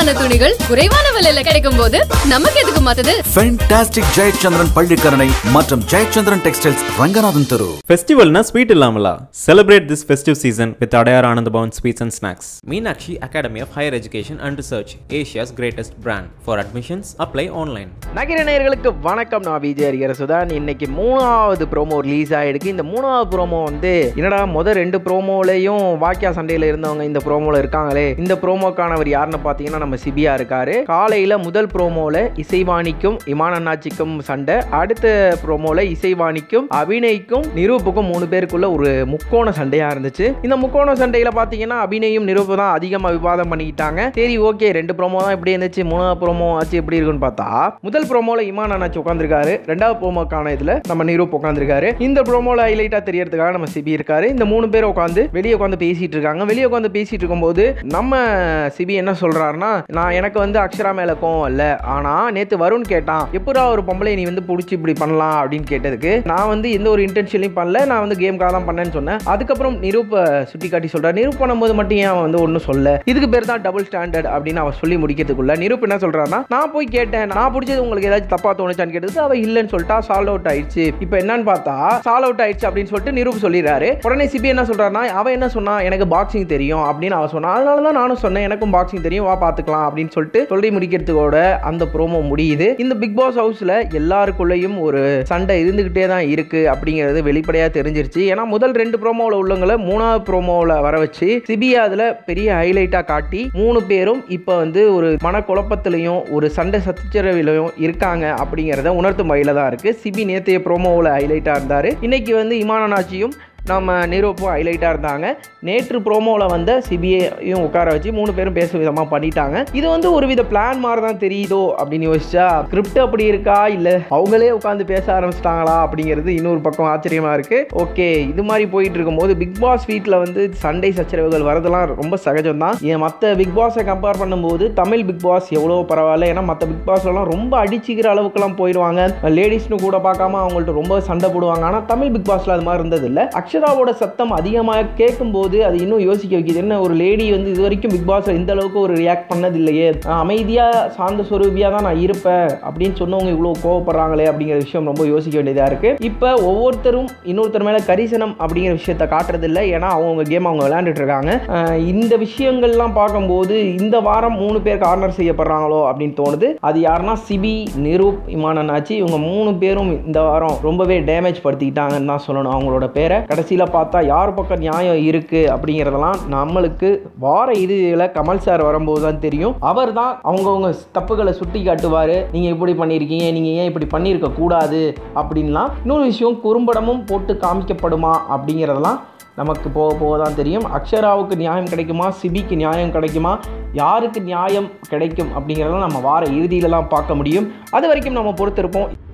தரமான துணிகள் குறைவான விலையில கிடைக்கும் போது நமக்கு எதுக்கு மாத்துது ஃபென்டாஸ்டிக் ஜெயச்சந்திரன் பள்ளிக்கரணை மற்றும் ஜெயச்சந்திரன் டெக்ஸ்டைல்ஸ் ரங்கநாதன் தெரு ஃபெஸ்டிவல்னா ஸ்வீட் இல்லாமலா celebrate this festive season with Adyar Anand Bhavan sweets and snacks Meenakshi academy of higher education and research Asia's greatest brand for admissions apply online நகிர நேயர்களுக்கு வணக்கம் நான் விஜய் ஹரிஹர சுதான் இன்னைக்கு மூணாவது ப்ரோமோ ரிலீஸ் ஆயிருக்கு இந்த மூணாவது ப்ரோமோ வந்து என்னடா முத ரெண்டு ப்ரோமோலையும் வாக்கியா சண்டையில இருந்தவங்க இந்த ப்ரோமோல இருக்காங்களே இந்த ப்ரோமோக்கானவர் யாருன்னு பார்த்தீங்கன்னா நம்ம சிபியா இருக்காரு காலையில முதல் ப்ரோமோல இசைவாணிக்கும் இமான் அண்ணாச்சிக்கும் சண்டை அடுத்த ப்ரோமோல இசைவாணிக்கும் அபிநய்க்கும் நிரூப்புக்கும் மூணு பேருக்குள்ள ஒரு முக்கோண சண்டையா இருந்துச்சு இந்த முக்கோண சண்டையில பார்த்தீங்கன்னா அபிநயும் நிரூப்பு தான் அதிகமாக விவாதம் பண்ணிக்கிட்டாங்க சரி ஓகே ரெண்டு ப்ரோமோ தான் இப்படி இருந்துச்சு மூணாவது ப்ரோமோ ஆச்சு எப்படி இருக்குன்னு பார்த்தா முதல் ப்ரோமோல இமான் அண்ணாச்சி உட்காந்துருக்காரு ரெண்டாவது ப்ரோமோக்கான இதுல நம்ம நிரூப் உட்காந்துருக்காரு இந்த ப்ரோமோல ஹைலைட்டா தெரியறதுக்காக நம்ம சிபி இருக்காரு இந்த மூணு பேர் உட்காந்து வெளியே உட்காந்து பேசிட்டு இருக்காங்க வெளியே உட்காந்து பேசிட்டு இருக்கும்போது நம்ம சிபி என்ன சொல்றாருன்னா நான் எனக்கு வந்து அக்ஷரா மேல கோவம் இல்ல ஆனா நேத்து வருண் கேட்டான் எப்படா ஒரு பொம்பளை நீ வந்து புடிச்சு இப்படி பண்ணலாம் அப்படின்னு கேட்டதுக்கு நான் வந்து எந்த ஒரு இன்டென்ஷனையும் பண்ணல நான் வந்து கேம்காக தான் பண்ணேன்னு சொன்னேன் அதுக்கப்புறம் நிரூப் சுட்டி காட்டி சொல்றாரு நிரூப் பண்ணும்போது மட்டும் ஏன் அவன் வந்து ஒன்றும் சொல்ல இதுக்கு பேர் தான் டபுள் ஸ்டாண்டர்ட் அப்படின்னு அவ சொல்லி முடிக்கிறதுக்குள்ள நிரூப் என்ன சொல்றான்னா நான் போய் கேட்டேன் நான் பிடிச்சது உங்களுக்கு ஏதாச்சும் தப்பா தோணுச்சான்னு கேட்டது அவ இல்லைன்னு சொல்லிட்டா சால்வ் அவுட் ஆயிடுச்சு இப்போ என்னன்னு பார்த்தா சால்வ் அவுட் ஆயிடுச்சு அப்படின்னு சொல்லிட்டு நிரூப் சொல்லிடுறாரு உடனே சிபி என்ன சொல்றாருன்னா அவன் என்ன சொன்னா எனக்கு பாக்ஸிங் தெரியும் அப்படின்னு அவ சொன்னா அதனால தான் நானும் சொன்னேன் எனக்கும் பாக்ஸிங் தெரியும் வா பார்த்துக்கலாம் அப்படின்னு சொல்லிட்டு சொல்லி முடிக்கிறதுக்கோட அந்த ப்ரோமோ முடியுது இந்த பிக் பாஸ் ஹவுஸ்ல எல்லாருக்குள்ளேயும் ஒரு சண்டை இருந்துகிட்டே தான் இருக்கு அப்படிங்கிறது வெளிப்படையா தெரிஞ்சிருச்சு ஏன்னா முதல் ரெண்டு ப்ரோமோவில் உள்ளவங்களை மூணாவது ப்ரோமோவில் வர வச்சு சிபியா அதில் பெரிய ஹைலைட்டாக காட்டி மூணு பேரும் இப்போ வந்து ஒரு மனக்குழப்பத்திலையும் ஒரு சண்டை சச்சரவிலையும் இருக்காங்க அப்படிங்கிறத உணர்த்தும் வகையில் தான் இருக்குது சிபி நேத்தைய ப்ரோமோவில் ஹைலைட்டாக இருந்தார் இன்னைக்கு வந்து இமானனாச்சியும் நம்ம நிரூப்பும் ஹைலைட்டாக இருந்தாங்க நேற்று ப்ரோமோவில் வந்த சிபிஐயும் உட்கார வச்சு மூணு பேரும் பேசும் விதமாக பண்ணிட்டாங்க இது வந்து ஒரு வித பிளான் மாதிரி தான் தெரியுதோ அப்படின்னு யோசிச்சா ஸ்கிரிப்ட் அப்படி இருக்கா இல்லை அவங்களே உட்காந்து பேச ஆரம்பிச்சிட்டாங்களா அப்படிங்கிறது இன்னொரு பக்கம் ஆச்சரியமாக இருக்குது ஓகே இது மாதிரி போயிட்டு இருக்கும்போது பிக் பாஸ் வீட்டில் வந்து சண்டை சச்சரவுகள் வரதெல்லாம் ரொம்ப சகஜம் தான் ஏன் மற்ற பிக் பாஸை கம்பேர் பண்ணும்போது தமிழ் பிக் பாஸ் எவ்வளோ பரவாயில்ல ஏன்னா மற்ற பிக் பாஸ்லாம் ரொம்ப அடிச்சுக்கிற அளவுக்குலாம் போயிடுவாங்க லேடிஸ்னு கூட பார்க்காம அவங்கள்ட்ட ரொம்ப சண்டை போடுவாங்க ஆனால் தமிழ் பிக் பாஸில் அது மாதிரி இருந்தது இல்லை அக்ஷராவோட சத்தம் அதிகமாக கேட்கும்போது அது இன்னும் யோசிக்க வைக்குது என்ன ஒரு லேடி வந்து இது வரைக்கும் பிக் பாஸ் இந்த அளவுக்கு ஒரு ரியாக்ட் பண்ணது இல்லையே அமைதியாக சார்ந்த சொரூபியாக தான் நான் இருப்பேன் அப்படின்னு சொன்னவங்க இவ்வளோ கோவப்படுறாங்களே அப்படிங்கிற விஷயம் ரொம்ப யோசிக்க வேண்டியதாக இருக்குது இப்போ ஒவ்வொருத்தரும் இன்னொருத்தர் மேலே கரிசனம் அப்படிங்கிற விஷயத்த காட்டுறது இல்லை ஏன்னா அவங்க கேம் அவங்க விளையாண்டுட்டு இருக்காங்க அஹ் இந்த விஷயங்கள்லாம் பார்க்கும்போது இந்த வாரம் மூணு பேர் கார்னர் செய்யப்படுறாங்களோ அப்படின்னு தோணுது அது யாருன்னா சிபி நிரூப் இமானனாச்சு இவங்க மூணு பேரும் இந்த வாரம் ரொம்பவே டேமேஜ் படுத்திக்கிட்டாங்கன்னு தான் சொல்லணும் அவங்களோட பேரை கடைசியில் பார்த்தா யார் பக்கம் நியாயம் இருக்குது அப்படிங்கிறதெல்லாம் நம்மளுக்கு வார இறுதியில் கமல் சார் வரும்போது தான் தெரியும் அவர் தான் அவங்கவுங்க தப்புகளை சுட்டி காட்டுவார் நீங்கள் இப்படி பண்ணியிருக்கீங்க நீங்கள் ஏன் இப்படி பண்ணியிருக்க கூடாது அப்படின்லாம் இன்னொரு விஷயம் குறும்படமும் போட்டு காமிக்கப்படுமா அப்படிங்கிறதெல்லாம் நமக்கு போக போக தான் தெரியும் அக்ஷராவுக்கு நியாயம் கிடைக்குமா சிபிக்கு நியாயம் கிடைக்குமா யாருக்கு நியாயம் கிடைக்கும் அப்படிங்கிறதெல்லாம் நம்ம வார இறுதியில தான் பார்க்க முடியும் அது வரைக்கும் நம்ம பொறுத்திருப்போம்